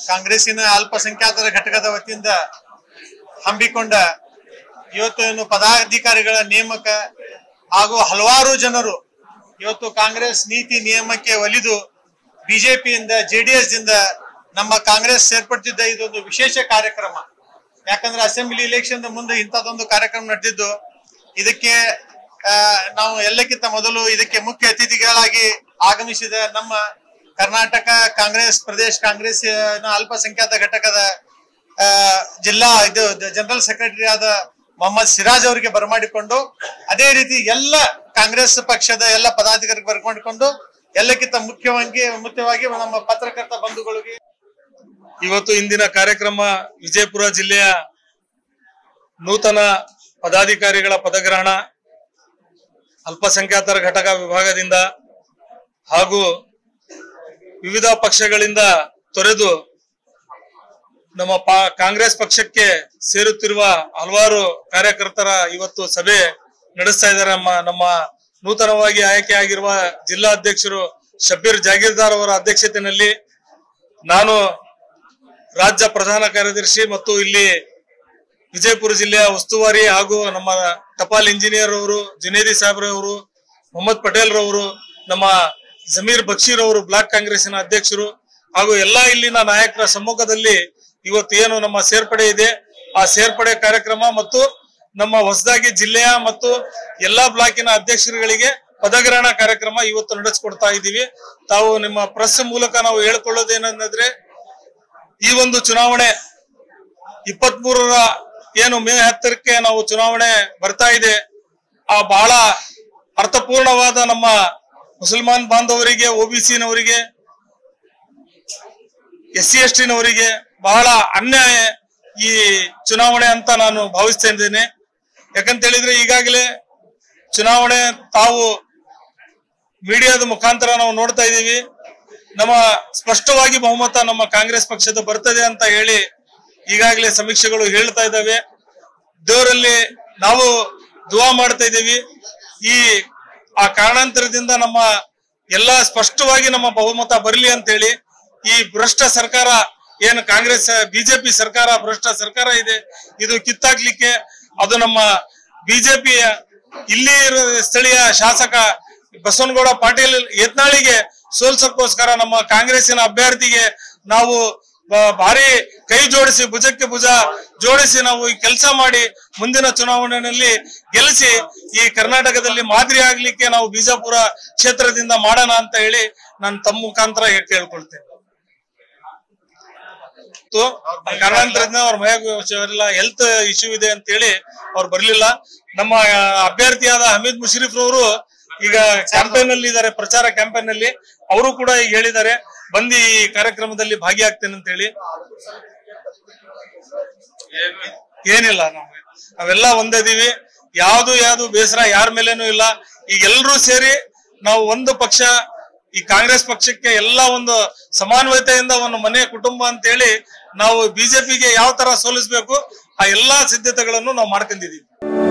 ಕಾಂಗ್ರೆಸ್ಸಿನ ಅಲ್ಪಸಂಖ್ಯಾತರ ಘಟಕದ ವತಿಯಿಂದ ಹಮ್ಮಿಕೊಂಡ ಇವತ್ತು ಏನು ಪದಾಧಿಕಾರಿಗಳ ನೇಮಕ ಹಾಗೂ ಹಲವಾರು ಜನರು ಇವತ್ತು ಕಾಂಗ್ರೆಸ್ ನೀತಿ ನಿಯಮಕ್ಕೆ ಒಲಿದು ಬಿಜೆಪಿಯಿಂದ ಜೆಡಿಎಸ್ ದಿಂದ ನಮ್ಮ ಕಾಂಗ್ರೆಸ್ ಸೇರ್ಪಡ್ತಿದ್ದ ಇದೊಂದು ವಿಶೇಷ ಕಾರ್ಯಕ್ರಮ ಯಾಕಂದ್ರೆ ಅಸೆಂಬ್ಲಿ ಇಲೆಕ್ಷನ್ ಮುಂದೆ ಇಂಥದ್ದೊಂದು ಕಾರ್ಯಕ್ರಮ ನಡೆದಿದ್ದು ಇದಕ್ಕೆ ಆ, ನಾವು ಎಲ್ಲಕ್ಕಿಂತ ಮೊದಲು ಇದಕ್ಕೆ ಮುಖ್ಯ ಅತಿಥಿಗಳಾಗಿ ಆಗಮಿಸಿದ ನಮ್ಮ ಕರ್ನಾಟಕ ಕಾಂಗ್ರೆಸ್ ಪ್ರದೇಶ್ ಕಾಂಗ್ರೆಸ್ ಅಲ್ಪಸಂಖ್ಯಾತ ಘಟಕದ ಆ, ಜಿಲ್ಲಾ ಇದು ಜನರಲ್ ಸೆಕ್ರೆಟರಿ ಆದ ಮೊಹಮ್ಮದ್ ಸಿರಾಜ್ ಅವರಿಗೆ ಬರಮಾಡಿಕೊಂಡು ಅದೇ ರೀತಿ ಎಲ್ಲ ಕಾಂಗ್ರೆಸ್ ಪಕ್ಷದ ಎಲ್ಲ ಪದಾಧಿಕಾರಿಗೆ ಬರ್ಮಾಡಿಕೊಂಡು ಎಲ್ಲಕ್ಕಿಂತ ಮುಖ್ಯವಾಗಿ ಮುಖ್ಯವಾಗಿ ನಮ್ಮ ಪತ್ರಕರ್ತ ಬಂಧುಗಳಿಗೆ ಇವತ್ತು ಇಂದಿನ ಕಾರ್ಯಕ್ರಮ ವಿಜಯಪುರ ಜಿಲ್ಲೆಯ ನೂತನ ಪದಾಧಿಕಾರಿಗಳ ಪದಗ್ರಹಣ ಅಲ್ಪಸಂಖ್ಯಾತರ ಘಟಕ ವಿಭಾಗದಿಂದ ಹಾಗೂ ವಿವಿಧ ಪಕ್ಷಗಳಿಂದ ತೊರೆದು ನಮ್ಮ ಪಾ ಕಾಂಗ್ರೆಸ್ ಪಕ್ಷಕ್ಕೆ ಸೇರುತ್ತಿರುವ ಹಲವಾರು ಕಾರ್ಯಕರ್ತರ ಇವತ್ತು ಸಭೆ ನಡೆಸ್ತಾ ಇದ್ದಾರೆ ನಮ್ಮ ನಮ್ಮ ನೂತನವಾಗಿ ಆಯ್ಕೆಯಾಗಿರುವ ಜಿಲ್ಲಾ ಅಧ್ಯಕ್ಷರು ಶಬ್ಬೀರ್ ಜಾಗೀರ್ದಾರ್ ಅವರ ಅಧ್ಯಕ್ಷತೆಯಲ್ಲಿ ನಾನು ರಾಜ್ಯ ಪ್ರಧಾನ ಕಾರ್ಯದರ್ಶಿ ಮತ್ತು ಇಲ್ಲಿ ವಿಜಯಪುರ ಜಿಲ್ಲೆಯ ಉಸ್ತುವಾರಿ ಹಾಗೂ ನಮ್ಮ ಟಪಾಲ್ ಇಂಜಿನಿಯರ್ ಅವರು ಜುನೇದಿ ಸಾಹೇಬ್ರವರು ಮೊಹಮ್ಮದ್ ಪಟೇಲ್ ರವರು ನಮ್ಮ ಜಮೀರ್ ಬಕ್ಷೀರ್ ಅವರು ಬ್ಲಾಕ್ ಕಾಂಗ್ರೆಸ್ಸಿನ ಅಧ್ಯಕ್ಷರು ಹಾಗೂ ಎಲ್ಲಾ ಇಲ್ಲಿನ ನಾಯಕರ ಸಮ್ಮುಖದಲ್ಲಿ ಇವತ್ತು ಏನು ನಮ್ಮ ಸೇರ್ಪಡೆ ಇದೆ ಆ ಸೇರ್ಪಡೆ ಕಾರ್ಯಕ್ರಮ ಮತ್ತು ನಮ್ಮ ಹೊಸದಾಗಿ ಜಿಲ್ಲೆಯ ಮತ್ತು ಎಲ್ಲಾ ಬ್ಲಾಕಿನ ಅಧ್ಯಕ್ಷರುಗಳಿಗೆ ಪದಗ್ರಹಣ ಕಾರ್ಯಕ್ರಮ ಇವತ್ತು ನಡೆಸಿಕೊಡ್ತಾ ಇದ್ದೀವಿ ತಾವು ನಿಮ್ಮ ಪ್ರೆಸ್ ಮೂಲಕ ನಾವು ಹೇಳ್ಕೊಳ್ಳೋದೇನಂದ್ರೆ ಈ ಒಂದು ಚುನಾವಣೆ ಇಪ್ಪತ್ತ್ ಮೂರರ ಏನು ಮೇ ಹತ್ತರಕ್ಕೆ ನಾವು ಚುನಾವಣೆ ಬರ್ತಾ ಇದೆ ಆ ಬಹಳ ಅರ್ಥಪೂರ್ಣವಾದ ನಮ್ಮ ಮುಸಲ್ಮಾನ್ ಬಾಂಧವರಿಗೆ ಒಬಿಸಿನವರಿಗೆ ಎಸ್ ಸಿ ಎಸ್ ಟಿನವರಿಗೆ ಬಹಳ ಅನ್ಯಾಯ ಈ ಚುನಾವಣೆ ಅಂತ ನಾನು ಭಾವಿಸ್ತಾ ಇದ್ದೇನೆ ಯಾಕಂತ ಹೇಳಿದ್ರೆ ಈಗಾಗಲೇ ಚುನಾವಣೆ ತಾವು ಮೀಡಿಯಾದ ಮುಖಾಂತರ ನಾವು ನೋಡ್ತಾ ಇದ್ದೀವಿ ನಮ್ಮ ಸ್ಪಷ್ಟವಾಗಿ ಬಹುಮತ ನಮ್ಮ ಕಾಂಗ್ರೆಸ್ ಪಕ್ಷದ ಬರ್ತದೆ ಅಂತ ಹೇಳಿ ಈಗಾಗಲೇ ಸಮೀಕ್ಷೆಗಳು ಹೇಳ್ತಾ ಇದ್ದಾವೆ ದೇವರಲ್ಲಿ ನಾವು ದುವಾ ಮಾಡ್ತಾ ಇದ್ದೀವಿ ಈ ಆ ಕಾರಣಾಂತರದಿಂದ ನಮ್ಮ ಎಲ್ಲ ಸ್ಪಷ್ಟವಾಗಿ ನಮ್ಮ ಬಹುಮತ ಬರಲಿ ಅಂತ ಹೇಳಿ ಈ ಭ್ರಷ್ಟ ಸರ್ಕಾರ ಏನು ಕಾಂಗ್ರೆಸ್ ಬಿಜೆಪಿ ಸರ್ಕಾರ ಭ್ರಷ್ಟ ಸರ್ಕಾರ ಇದೆ ಇದು ಕಿತ್ತಾಕ್ಲಿಕ್ಕೆ ಅದು ನಮ್ಮ ಬಿಜೆಪಿಯ ಇಲ್ಲಿ ಇರೋ ಸ್ಥಳೀಯ ಶಾಸಕ ಬಸವನಗೌಡ ಪಾಟೀಲ್ ಯತ್ನಾಳಿಗೆ ಸೋಲ್ಸಕ್ಕೋಸ್ಕರ ನಮ್ಮ ಕಾಂಗ್ರೆಸ್ಸಿನ ಅಭ್ಯರ್ಥಿಗೆ ನಾವು ಬ- ಭಾರಿ ಕೈ ಜೋಡಿಸಿ ಭುಜಕ್ಕೆ ಭುಜ ಜೋಡಿಸಿ ನಾವು ಈ ಕೆಲಸ ಮಾಡಿ ಮುಂದಿನ ಚುನಾವಣೆಯಲ್ಲಿ ಗೆಲ್ಲಿಸಿ ಈ ಕರ್ನಾಟಕದಲ್ಲಿ ಮಾದರಿ ಆಗ್ಲಿಕ್ಕೆ ನಾವು ಬಿಜಾಪುರ ಕ್ಷೇತ್ರದಿಂದ ಮಾಡೋಣ ಅಂತ ಹೇಳಿ ನಾನು ತಮ್ಮ ಮುಖಾಂತರ ಹೇ- ಕೇಳ್ಕೊಳ್ತೇನೆ ಮತ್ತು ಕಾರಣಾಂತರದಿಂದ ಅವ್ರ ಮನೆಲ್ಲ ಹೆಲ್ತ್ ಇಶ್ಯೂ ಇದೆ ಅಂತ ಹೇಳಿ ಅವ್ರು ಬರ್ಲಿಲ್ಲ ನಮ್ಮ ಆ, ಅಭ್ಯರ್ಥಿಯಾದ ಹಮೀದ್ ಮುಷರೀಫ್ ರವರು ಈಗ ಕ್ಯಾಂಪೇನ್ ಅಲ್ಲಿ ಇದ್ದಾರೆ ಪ್ರಚಾರ ಕ್ಯಾಂಪೇನ್ ಅಲ್ಲಿ ಅವರು ಕೂಡ ಈಗ ಹೇಳಿದ್ದಾರೆ ಬಂದು ಈ ಕಾರ್ಯಕ್ರಮದಲ್ಲಿ ಭಾಗಿಯಾಗ್ತೇನೆ ಅಂತ ಹೇಳಿ ಏನಿಲ್ಲ ನಮ್ಗೆ ನಾವೆಲ್ಲ ಒಂದಿದೀವಿ ಯಾವ್ದು ಯಾವ್ದು ಬೇಸರ ಯಾರ ಮೇಲೇನೂ ಇಲ್ಲ ಈಗ ಎಲ್ರೂ ಸೇರಿ ನಾವು ಒಂದು ಪಕ್ಷ ಈ ಕಾಂಗ್ರೆಸ್ ಪಕ್ಷಕ್ಕೆ ಎಲ್ಲ ಒಂದು ಸಮಾನವತೆಯಿಂದ ಒಂದು ಮನೆ ಕುಟುಂಬ ಅಂತ ಹೇಳಿ ನಾವು ಬಿಜೆಪಿಗೆ ಯಾವ ತರ ಸೋಲಿಸ್ಬೇಕು ಆ ಎಲ್ಲಾ ಸಿದ್ಧತೆಗಳನ್ನು ನಾವು ಮಾಡ್ಕೊಂಡಿದೀವಿ